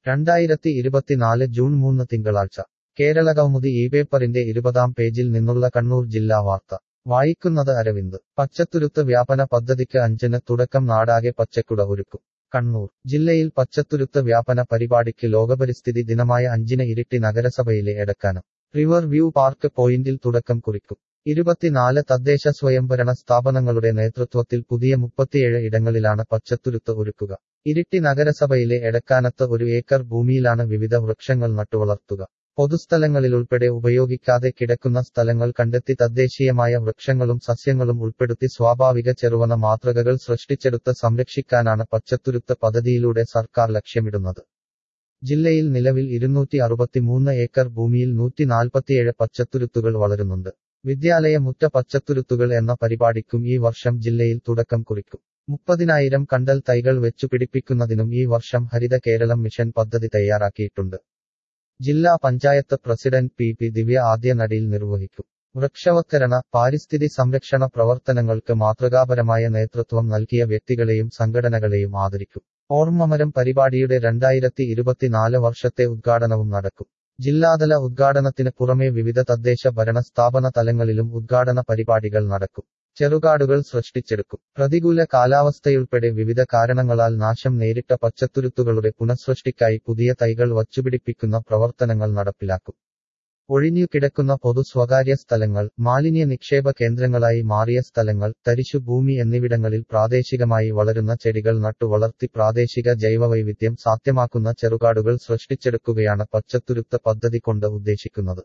രണ്ടായിരത്തി ഇരുപത്തിനാല് ജൂൺ മൂന്ന് തിങ്കളാഴ്ച കേരള കൗമുദി ഈ പേപ്പറിന്റെ ഇരുപതാം പേജിൽ നിന്നുള്ള കണ്ണൂർ ജില്ലാ വാർത്ത വായിക്കുന്നത് അരവിന്ദ് പച്ചത്തുരുത്ത് വ്യാപന പദ്ധതിക്ക് അഞ്ചിന് തുടക്കം നാടാകെ പച്ചക്കുട ഒരുക്കും കണ്ണൂർ ജില്ലയിൽ പച്ചത്തുരുത്ത് വ്യാപന പരിപാടിക്ക് ലോകപരിസ്ഥിതി ദിനമായ അഞ്ചിന് ഇരിട്ടി നഗരസഭയിലെ എടക്കാനം റിവർ വ്യൂ പാർക്ക് പോയിന്റിൽ തുടക്കം കുറിക്കും ഇരുപത്തിനാല് തദ്ദേശ സ്വയംഭരണ സ്ഥാപനങ്ങളുടെ നേതൃത്വത്തിൽ പുതിയ മുപ്പത്തിയേഴ് ഇടങ്ങളിലാണ് പച്ചത്തുരുത്ത് ഒരുക്കുക ഇരിട്ടി നഗരസഭയിലെ എടക്കാനത്ത് ഒരു ഏക്കർ ഭൂമിയിലാണ് വിവിധ വൃക്ഷങ്ങൾ നട്ടുവളർത്തുക പൊതുസ്ഥലങ്ങളിലുൾപ്പെടെ ഉപയോഗിക്കാതെ കിടക്കുന്ന സ്ഥലങ്ങൾ കണ്ടെത്തി തദ്ദേശീയമായ വൃക്ഷങ്ങളും സസ്യങ്ങളും ഉൾപ്പെടുത്തി സ്വാഭാവിക ചെറുവന മാതൃകകൾ സൃഷ്ടിച്ചെടുത്ത് സംരക്ഷിക്കാനാണ് പച്ചത്തുരുത്ത് പദ്ധതിയിലൂടെ സർക്കാർ ലക്ഷ്യമിടുന്നത് ജില്ലയിൽ നിലവിൽ ഇരുന്നൂറ്റി അറുപത്തിമൂന്ന് ഏക്കർ ഭൂമിയിൽ നൂറ്റി നാൽപ്പത്തിയേഴ് പച്ചത്തുരുത്തുകൾ വളരുന്നുണ്ട് വിദ്യാലയ മുറ്റ പച്ചത്തുരുത്തുകൾ എന്ന പരിപാടിക്കും ഈ വർഷം ജില്ലയിൽ തുടക്കം കുറിക്കും മുപ്പതിനായിരം കണ്ടൽ തൈകൾ വെച്ചു പിടിപ്പിക്കുന്നതിനും ഈ വർഷം ഹരിത കേരളം മിഷൻ പദ്ധതി തയ്യാറാക്കിയിട്ടുണ്ട് ജില്ലാ panchayat president P P Divya ആദ്യ നടിയിൽ നിർവഹിക്കും വൃക്ഷവത്കരണ പാരിസ്ഥിതി സംരക്ഷണ പ്രവർത്തനങ്ങൾക്ക് മാതൃകാപരമായ നേതൃത്വം നൽകിയ വ്യക്തികളെയും സംഘടനകളെയും ആദരിക്കും ഓർമ്മമരം പരിപാടിയുടെ രണ്ടായിരത്തി ഇരുപത്തിനാല് വർഷത്തെ ഉദ്ഘാടനവും നടക്കും ജില്ലാതല ഉദ്ഘാടനത്തിന് പുറമെ വിവിധ തദ്ദേശ ഭരണ സ്ഥാപന തലങ്ങളിലും ഉദ്ഘാടന പരിപാടികൾ നടക്കും ചെറുകാടുകൾ സൃഷ്ടിച്ചെടുക്കും പ്രതികൂല കാലാവസ്ഥയുൾപ്പെടെ വിവിധ കാരണങ്ങളാൽ നാശം നേരിട്ട പച്ചത്തുരുത്തുകളുടെ പുനഃസൃഷ്ടിക്കായി പുതിയ തൈകൾ വച്ചുപിടിപ്പിക്കുന്ന പ്രവർത്തനങ്ങൾ നടപ്പിലാക്കും ഒഴിഞ്ഞു കിടക്കുന്ന പൊതു സ്വകാര്യ സ്ഥലങ്ങൾ മാലിന്യ നിക്ഷേപ കേന്ദ്രങ്ങളായി മാറിയ സ്ഥലങ്ങൾ തരിശു ഭൂമി എന്നിവിടങ്ങളിൽ പ്രാദേശികമായി വളരുന്ന ചെടികൾ നട്ടു വളർത്തി പ്രാദേശിക ജൈവവൈവിധ്യം സാധ്യമാക്കുന്ന ചെറുകാടുകൾ സൃഷ്ടിച്ചെടുക്കുകയാണ് പച്ചത്തുരുത്ത് പദ്ധതി കൊണ്ട് ഉദ്ദേശിക്കുന്നത്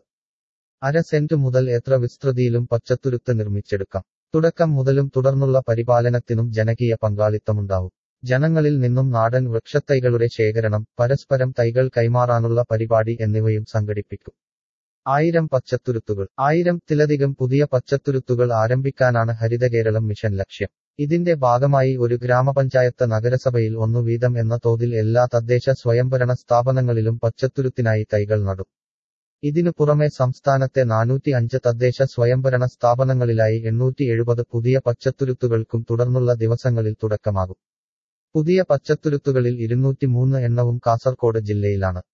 അര സെന്റ് മുതൽ എത്ര വിസ്തൃതിയിലും പച്ചത്തുരുത്ത് നിർമ്മിച്ചെടുക്കാം തുടക്കം മുതലും തുടർന്നുള്ള പരിപാലനത്തിനും ജനകീയ പങ്കാളിത്തമുണ്ടാവും ജനങ്ങളിൽ നിന്നും നാടൻ വൃക്ഷത്തൈകളുടെ ശേഖരണം പരസ്പരം തൈകൾ കൈമാറാനുള്ള പരിപാടി എന്നിവയും സംഘടിപ്പിക്കും ആയിരം പച്ചത്തുരുത്തുകൾ ആയിരത്തിലധികം പുതിയ പച്ചത്തുരുത്തുകൾ ആരംഭിക്കാനാണ് ഹരിതകേരളം മിഷൻ ലക്ഷ്യം ഇതിന്റെ ഭാഗമായി ഒരു ഗ്രാമപഞ്ചായത്ത് നഗരസഭയിൽ ഒന്നു വീതം എന്ന തോതിൽ എല്ലാ തദ്ദേശ സ്വയംഭരണ സ്ഥാപനങ്ങളിലും പച്ചത്തുരുത്തിനായി തൈകൾ നടും ഇതിനു പുറമെ സംസ്ഥാനത്തെ നാനൂറ്റി അഞ്ച് തദ്ദേശ സ്വയംഭരണ സ്ഥാപനങ്ങളിലായി എണ്ണൂറ്റി എഴുപത് പുതിയ പച്ചത്തുരുത്തുകൾക്കും തുടർന്നുള്ള ദിവസങ്ങളിൽ തുടക്കമാകും പുതിയ പച്ചത്തുരുത്തുകളിൽ ഇരുന്നൂറ്റിമൂന്ന് എണ്ണവും കാസർകോട് ജില്ലയിലാണ്